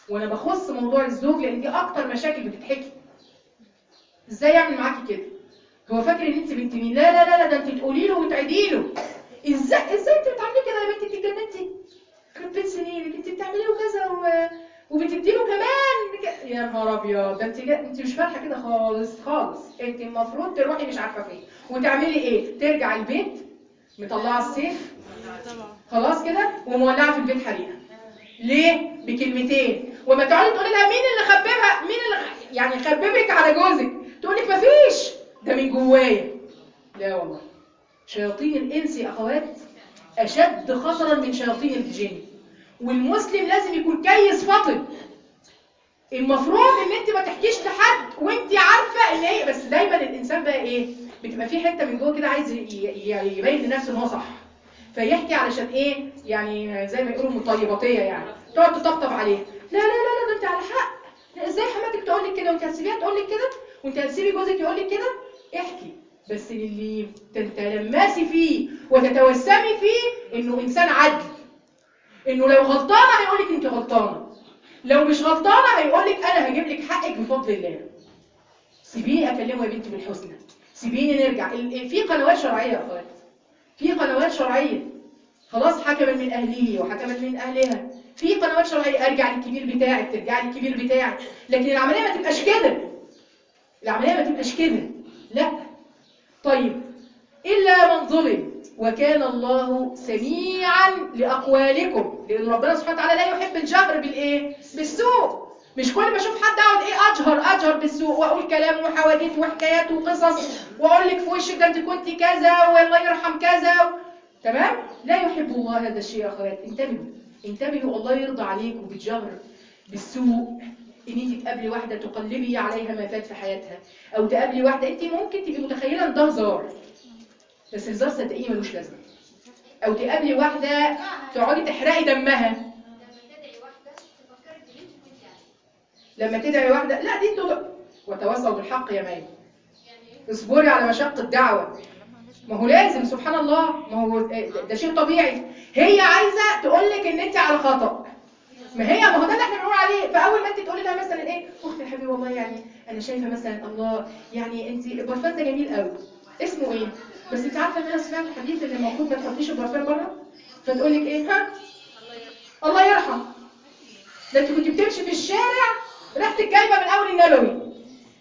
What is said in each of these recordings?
وانا بخص موضوع الزوج لان دي اكتر مشاكل بتتحكي ازاي يعمل معاكي كده هو فاكر ان انت بنت مين لا لا لا لا ده انت تقولي له وتعيدي له ازاي ازاي انت بتعملي كده يا بنتي انت اتجننتي يخرب بيت سنينك انت بتعملي له كذا و... وبتدي له كمان ك- يا نهار ابيض ده انت جا... انت مش فالحه كده خالص خالص انت المفروض تروحي مش عارفه فين وتعملي ايه ترجع البيت مطلعه السيف خلاص كده ومولعه في البيت حريقه ليه بكلمتين وما تقعدي تقولي لها مين اللي خببها مين اللي خ- يعني خببك على جوزك تقول لك مفيش ده من جوايا لا والله شياطين الانس يا اخوات اشد خطرا من شياطين الجن والمسلم لازم يكون كيس فطن المفروض ان انت ما تحكيش لحد وانت عارفه ان هي بس دايما الانسان بقى ايه بتبقى في حته من جوه كده عايز ي- ي- يبين لنفسه ان هو صح فيحكي علشان ايه يعني زي ما يقولوا مطيباتيه يعني تقعد تطبطب عليه لا لا لا لا ده انت على حق لا ازاي حماتك تقول لك كده وانت هتسيبيها تقول لك كده وانت هتسيبي جوزك يقول لك كده احكي بس للي تتلمسي فيه وتتوسمي فيه انه انسان عدل انه لو غلطانه هيقول لك انت غلطانه لو مش غلطانه هيقول لك انا هجيب لك حقك بفضل الله سيبيني اكلمه يا بنتي بالحسنى سيبيني نرجع ال- في قنوات شرعيه يا اخوات في قنوات شرعيه خلاص حكما من اهله وحكما من اهلها في قنوات شرعيه ارجع للكبير بتاعك ترجع للكبير بتاعك لكن العمليه ما تبقاش كده العمليه ما تبقاش كده لا طيب الا من ظلم وكان الله سميعا لاقوالكم لان ربنا سبحانه وتعالى لا يحب الجهر بالايه بالسوء مش كل ما اشوف حد اقعد ايه اجهر اجهر بالسوء واقول كلام وحواديت وحكايات وقصص واقول لك في وشك ده انت كنت كذا والله يرحم كذا تمام لا يحب الله هذا الشيء يا اخوات انتبهوا انتبهوا الله يرضى عليكم بالجهر بالسوء ان انت تقابلي واحده تقلبي عليها ما فات في حياتها او تقابلي واحده انت ممكن تبقي متخيله ان ده هزار بس الهزار صدقيني ملوش لازمه او تقابلي واحده تقعدي تحرقي دمها لما تدعي واحدة تفكرك باللي انت كنت يعني لما تدعي واحده لا دي انتوا وتواصوا بالحق يا مي يعني اصبري على مشقه الدعوه ما هو لازم سبحان الله ما هو ده, ده شيء طبيعي هي عايزه تقول لك ان انت على خطا ما هي ما هو ده اللي احنا بنقول عليه فاول ما انت تقولي لها مثلا ايه اختي يا حبيبي والله يعني انا شايفه مثلا الله يعني انت البرفان ده جميل قوي اسمه ايه بس انت عارفه ان انا سمعت حديث ان المفروض ما تحطيش البرفان بره فتقول لك ايه ها الله يرحم ده انت كنت بتمشي في الشارع ريحتك جايبه من اول النبوي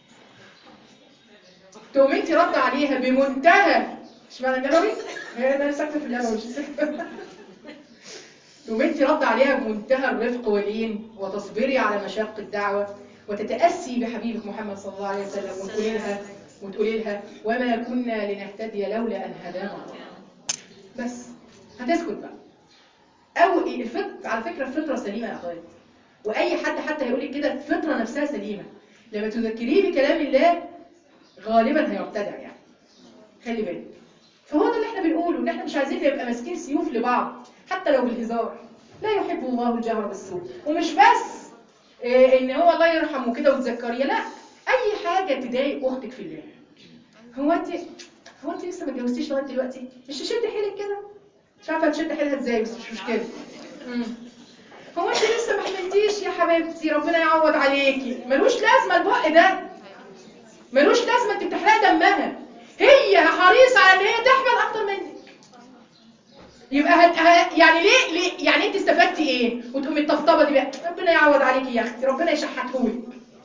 تقوم انت رد عليها بمنتهى اشمعنى النبوي هي ده ساكنه في النبوي مش ساكنة. تقوم انت رد عليها بمنتهى الرفق واللين وتصبري على مشاق الدعوه وتتاسي بحبيبك محمد صلى الله عليه وسلم وتقولي لها وتقولي لها وما كنا لنهتدي لولا ان هدانا الله بس هتسكت بقى او الفطر على فكره الفطره سليمه يا اخوات واي حد حتى هيقول لك كده الفطره نفسها سليمه لما تذكريه بكلام الله غالبا هيبتدع يعني خلي بالك فهو ده اللي احنا بنقوله ان احنا مش عايزين نبقى ماسكين سيوف لبعض حتى لو بالهزار لا يحب الله الجهر بالسوء ومش بس إيه ان هو الله يرحمه كده وتذكريه لا اي حاجه تضايق اختك في الله هو انت هو انت لسه ما اتجوزتيش لغايه دلوقتي مش تشد حيلك كده مش عارفه هتشد حيلها ازاي بس مش مشكله مم. هو انت لسه ما حملتيش يا حبيبتي ربنا يعوض عليكي ملوش لازمه البق ده ملوش لازمه انت بتحرقي دمها هي حريصه على ان هي تحمل اكتر منك يبقى هت... ه... يعني ليه ليه يعني انت استفدتي ايه وتقومي الطبطبه دي بقى ربنا يعوض عليكي يا اختي ربنا يشحتهولك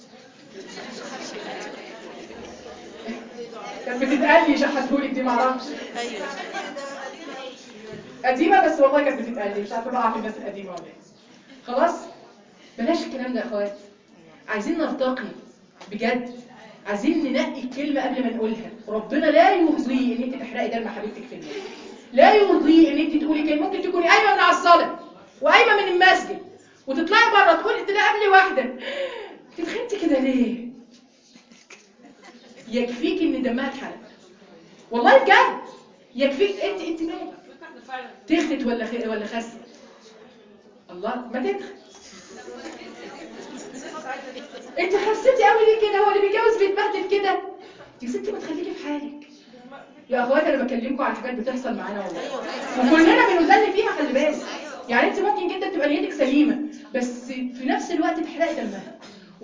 كانت بتتقال لي شحتهولك دي معرفش ايوه قديمه بس والله كانت بتتقال لي مش عارفه بقى في الناس القديمه ولا ايه خلاص بلاش الكلام ده يا اخوات عايزين نرتقي بجد عايزين ننقي الكلمه قبل ما نقولها ربنا لا يرضي ان انت تحرقي دم حبيبتك في النار لا يرضي ان انت تقولي كلمه ممكن تكوني قايمه من على الصلاه وقايمه من المسجد وتطلعي بره تقولي تلاقي قبلي واحده انت اتخنتي كده ليه يكفيك ان دمها اتحرق والله بجد يكفيك انت انت مالك تخت ولا خ... ولا خست الله ما تدخل انت خسيتي قوي ليه كده هو اللي بيتجوز بيتبهدل كده انت يا ستي ما تخليكي في حالك يا اخوات انا بكلمكم على حاجات بتحصل معانا والله وكلنا بنذل فيها خلي بالك يعني انت ممكن جدا تبقى نيتك سليمه بس في نفس الوقت تحرقي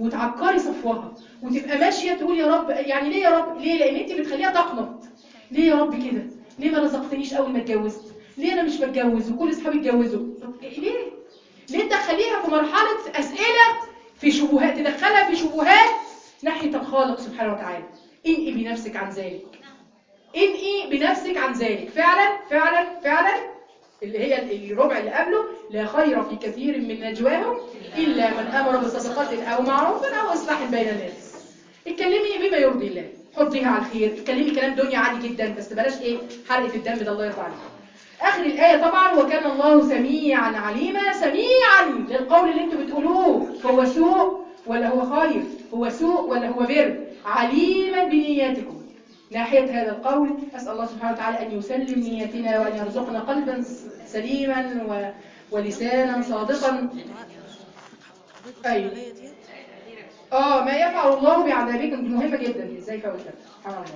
وتعكري صفوها وتبقى ماشيه تقول يا رب يعني ليه يا رب ليه لان انت بتخليها تقنط ليه يا رب كده ليه ما رزقتنيش اول ما اتجوزت ليه انا مش بتجوز وكل اصحابي اتجوزوا طب ليه ليه تدخليها في مرحله اسئله في شبهات تدخلها في شبهات ناحيه الخالق سبحانه وتعالى انقي بنفسك عن ذلك انقي بنفسك عن ذلك فعلا فعلا فعلا اللي هي الربع اللي قبله لا خير في كثير من نجواهم إلا من أمر بصدقة أو معروف أو إصلاح بين الناس اتكلمي بما يرضي الله حطيها على الخير اتكلمي كلام دنيا عادي جدا بس بلاش ايه حرقة الدم ده الله يرضى عليك آخر الآية طبعا وكان الله سميعا عليما سميعا للقول اللي انتوا بتقولوه هو سوء ولا هو خير هو سوء ولا هو بر عليما بنياتكم ناحية هذا القول أسأل الله سبحانه وتعالى أن يسلم نيتنا وأن يرزقنا قلبا سليما و... ولسانا صادقا أيوه آه ما يفعل الله بعذابكم دي مهمة جدا إزاي فوتها سبحان الله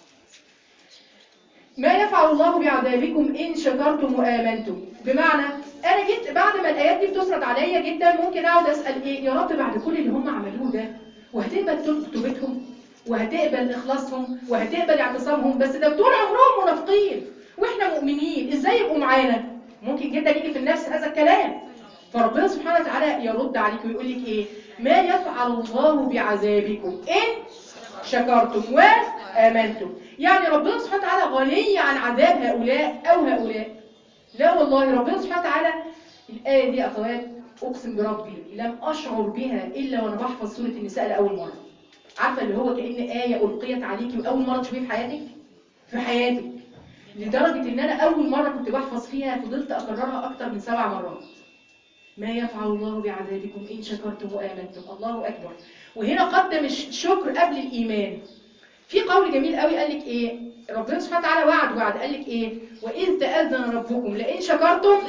ما يفعل الله بعذابكم إن شكرتم وآمنتم بمعنى أنا جيت بعد ما الآيات دي بتسرد عليا جدا ممكن أقعد أسأل إيه يا رب بعد كل اللي هم عملوه ده وهتقبل توبتهم وهتقبل إخلاصهم وهتقبل اعتصامهم بس ده طول عمرهم منافقين وإحنا مؤمنين إزاي يبقوا معانا ممكن جدا يجي في النفس هذا الكلام فربنا سبحانه وتعالى يرد عليك ويقول لك إيه ما يفعل الله بعذابكم إن شكرتم وآمنتم يعني ربنا سبحانه وتعالى غني عن عذاب هؤلاء أو هؤلاء لا والله ربنا سبحانه وتعالى الآية دي أخوات أقسم بربي لم أشعر بها إلا وأنا بحفظ سورة النساء لأول مرة عارفة اللي هو كأن آية ألقيت عليكي وأول مرة تشوفيه في حياتك في حياتك لدرجة إن أنا أول مرة كنت بحفظ فيها فضلت أكررها أكتر من سبع مرات ما يفعل الله بعذابكم إن شكرتم وآمنتم الله أكبر وهنا قدم الشكر قبل الإيمان في قول جميل قوي قال لك إيه ربنا سبحانه وتعالى وعد وعد قال لك إيه وإذ تأذن ربكم لئن شكرتم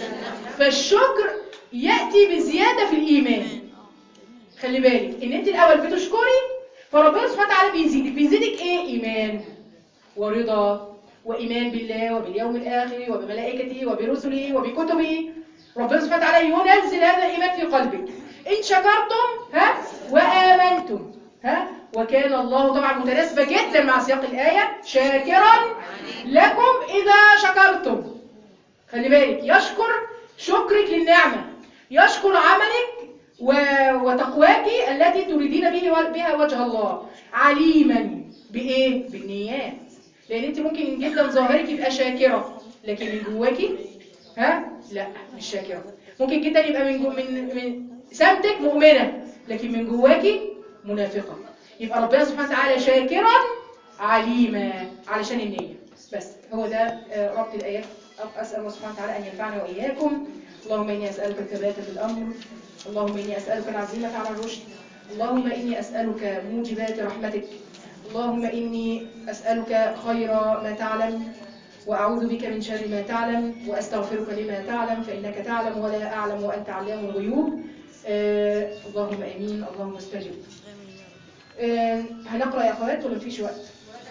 فالشكر يأتي بزيادة في الإيمان خلي بالك إن أنت الأول بتشكري فربنا سبحانه وتعالى بيزيدك بيزيدك إيه إيمان ورضا وإيمان بالله وباليوم الآخر وبملائكته وبرسله وبكتبه ربنا سبحانه وتعالى ينزل هذا الإيمان في قلبك إن شكرتم ها وآمنتم ها وكان الله طبعا متناسبة جدا مع سياق الآية شاكرا لكم إذا شكرتم خلي بالك يشكر شكرك للنعمة يشكر عملك و... وتقواك التي تريدين به بها وجه الله عليما بإيه؟ بالنيات لأن أنت ممكن جدا ظاهرك يبقى شاكرة لكن من جواكي ها لا مش شاكرة ممكن جدا يبقى من جو من من سمتك مؤمنة لكن من جواكي منافقة يبقى ربنا سبحانه وتعالى شاكرا عليما علشان النية بس هو ده ربط الآيات أسأل الله سبحانه وتعالى أن ينفعنا وإياكم اللهم إني أسألك الثبات في الأمر اللهم إني أسألك العزيمة على الرشد اللهم إني أسألك موجبات رحمتك اللهم إني أسألك خير ما تعلم وأعوذ بك من شر ما تعلم وأستغفرك لما تعلم فإنك تعلم ولا أعلم وأنت علام الغيوب آه اللهم آمين اللهم استجب آه هنقرأ يا أخوات ولا مفيش وقت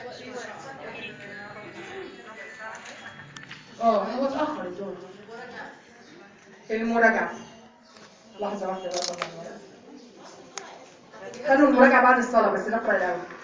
اه هو اتأخر الدور المراجعة لحظة واحدة بقى خلوا المراجعة بعد الصلاة بس نقرأ الأول